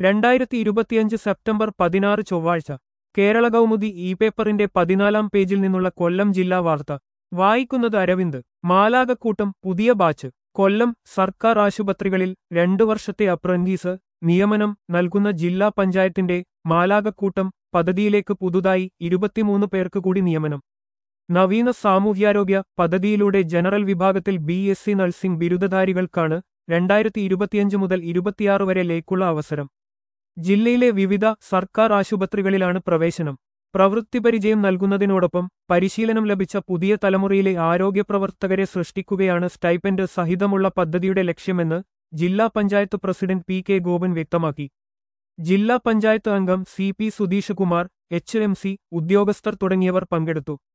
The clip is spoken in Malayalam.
രണ്ടായിരത്തി ഇരുപത്തിയഞ്ച് സെപ്റ്റംബർ പതിനാറ് ചൊവ്വാഴ്ച കേരള കൗമുദി ഇ പേപ്പറിന്റെ പതിനാലാം പേജിൽ നിന്നുള്ള കൊല്ലം ജില്ലാ വാർത്ത വായിക്കുന്നത് അരവിന്ദ് മാലാകക്കൂട്ടം പുതിയ ബാച്ച് കൊല്ലം സർക്കാർ ആശുപത്രികളിൽ രണ്ടു വർഷത്തെ അപ്രന്റീസ് നിയമനം നൽകുന്ന ജില്ലാ പഞ്ചായത്തിന്റെ മാലാകക്കൂട്ടം പദ്ധതിയിലേക്ക് പുതുതായി ഇരുപത്തിമൂന്ന് പേർക്ക് കൂടി നിയമനം നവീന സാമൂഹ്യാരോഗ്യ പദ്ധതിയിലൂടെ ജനറൽ വിഭാഗത്തിൽ ബി എസ് സി നഴ്സിംഗ് ബിരുദധാരികൾക്കാണ് രണ്ടായിരത്തി ഇരുപത്തിയഞ്ച് മുതൽ ഇരുപത്തിയാറ് വരെ ലേക്കുള്ള അവസരം ജില്ലയിലെ വിവിധ സർക്കാർ ആശുപത്രികളിലാണ് പ്രവേശനം പ്രവൃത്തിപരിചയം നൽകുന്നതിനോടൊപ്പം പരിശീലനം ലഭിച്ച പുതിയ തലമുറയിലെ ആരോഗ്യപ്രവർത്തകരെ സൃഷ്ടിക്കുകയാണ് സ്റ്റൈപ്പൻഡ് സഹിതമുള്ള പദ്ധതിയുടെ ലക്ഷ്യമെന്ന് ജില്ലാ panchayat president P K Gopan വ്യക്തമാക്കി ജില്ലാ പഞ്ചായത്ത് അംഗം C P Sudheesh Kumar H M C ഉദ്യോഗസ്ഥർ തുടങ്ങിയവർ പങ്കെടുത്തു